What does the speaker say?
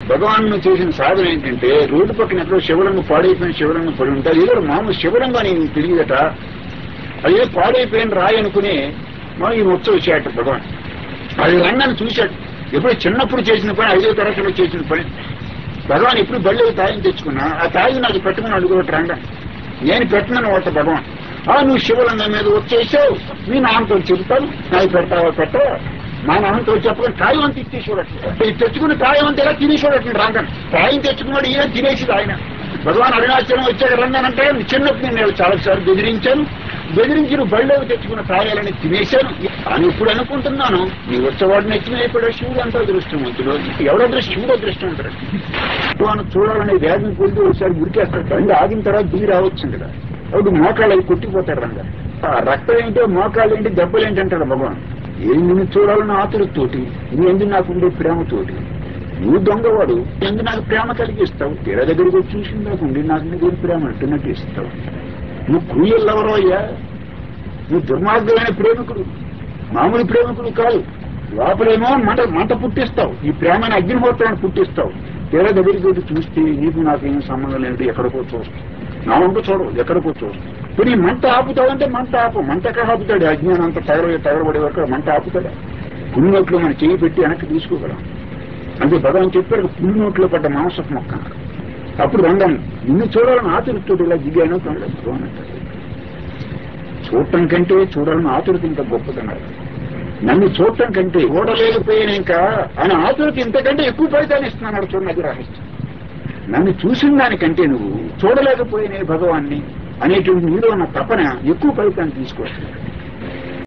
భగవాన్ చేసిన సాధన ఏంటంటే రోడ్డు పక్కన ఎక్కడో శివలింగం పాడైపోయిన శివలింగం పడి ఉంటారు ఏదో మామూలు శివలింగం అని ఈయనకి తెలియదట అదే పాడైపోయిన రాయి అనుకుని మా ఈయన వచ్చి వచ్చాట భగవాన్ అది రంగాన్ని చూశాడు ఎప్పుడు చిన్నప్పుడు చేసిన పని ఐదో తరగతిలో చేసిన పని భగవాన్ ఎప్పుడు బళ్ళు తాయిని తెచ్చుకున్నా ఆ తాయి నాకు పెట్టమని అడుగుతాడు రంగా నేను పెట్టమని ఒకటి భగవాన్ ఆ నువ్వు శివలింగం మీద వచ్చేసావు మీ నాన్నతో చెబుతాను నాకు పెడతావా పెట్టవా మా నాన్నతో చెప్పగా తాయి అంత ఇచ్చి చూడట్లేదు ఇది తెచ్చుకుని తాయి అంత ఎలా తిని చూడట్లేదు రంగన్ తాయిని తెచ్చుకున్నాడు ఈయన తినేసి ఆయన భగవాన్ అరుణాచలం వచ్చాక రంగనంటే చిన్నప్పుడు నేను చాలాసార్లు బెదిరించాను బెదిరించి నువ్వు బళ్ళోకి తెచ్చుకున్న తాయాలని తినేశాను అని ఇప్పుడు అనుకుంటున్నాను నీ వచ్చేవాడు నెచ్చినప్పుడు శివుడు అంత అదృష్టవంతుడు ఎవడో దృష్టి శివుడు అదృష్టవంతుడు భగవాన్ చూడాలనే వేగం కొద్ది ఒకసారి ఉరికేస్తాడు బండి ఆగిన తర్వాత దిగి రావచ్చు కదా అప్పుడు మోకాళ్ళు అవి కొట్టిపోతాడు రంగ ఆ రక్తం ఏంటో మోకాళ్ళు ఏంటి దెబ్బలు ఏంటి అంటాడు భగవాన్ ఏం నిన్ను చూడాలని ఆతులతోటి నీ ఎందు నాకుండే ప్రేమతోటి నువ్వు దొంగవాడు ఎందు నాకు ప్రేమ కలిగిస్తావు తీర దగ్గరికి వచ్చి చూసిన నాకుండి నాకు నీకు ప్రేమ అంటూ నాకు ఇస్తావు నువ్వు క్రూయల్ ఎవరో అయ్యా నువ్వు దుర్మార్గమైన ప్రేమికుడు మామూలు ప్రేమికుడు కాదు లోపలేమో మంట మంట పుట్టిస్తావు ఈ ప్రేమని అగ్నిహోత్రాన్ని పుట్టిస్తావు తీర దగ్గరికి వచ్చి చూస్తే నీకు నాకు ఏం సంబంధం లేదు ఎక్కడికో చూస్తావు నా వంక చూడవు ఎక్కడికో చూస్తావు ఇప్పుడు ఈ మంట ఆపుతావంటే మంట ఆపు మంట ఎక్కడ ఆపుతాడు అజ్ఞానం అంతా తగల తగలబడే వరకు మంట ఆపుతాడా పులి నోట్లో మనం చేయి పెట్టి వెనక్కి తీసుకోగలం అంటే భగవాన్ చెప్పాడు పులి నోట్లో పడ్డ మాంసపు మొక్క అన్నాడు. అప్పుడు రంగం నిన్ను చూడాలని ఆతురుతో ఇలా దిగాను కనలేదు భగవాన్ అంటాడు చూడటం కంటే చూడాలని ఆతురత ఇంకా గొప్పదన్నాడు నన్ను చూడటం కంటే ఓడలేకపోయాను ఇంకా ఆయన ఆతురత ఇంతకంటే ఎక్కువ ఫలితాన్ని ఇస్తున్నాడు చూడండి అది రహస్యం నన్ను చూసిన దానికంటే నువ్వు చూడలేకపోయిన భగవాన్ని అనేటువంటి నీలో ఉన్న తపన ఎక్కువ ఫలితాన్ని తీసుకొస్తుంది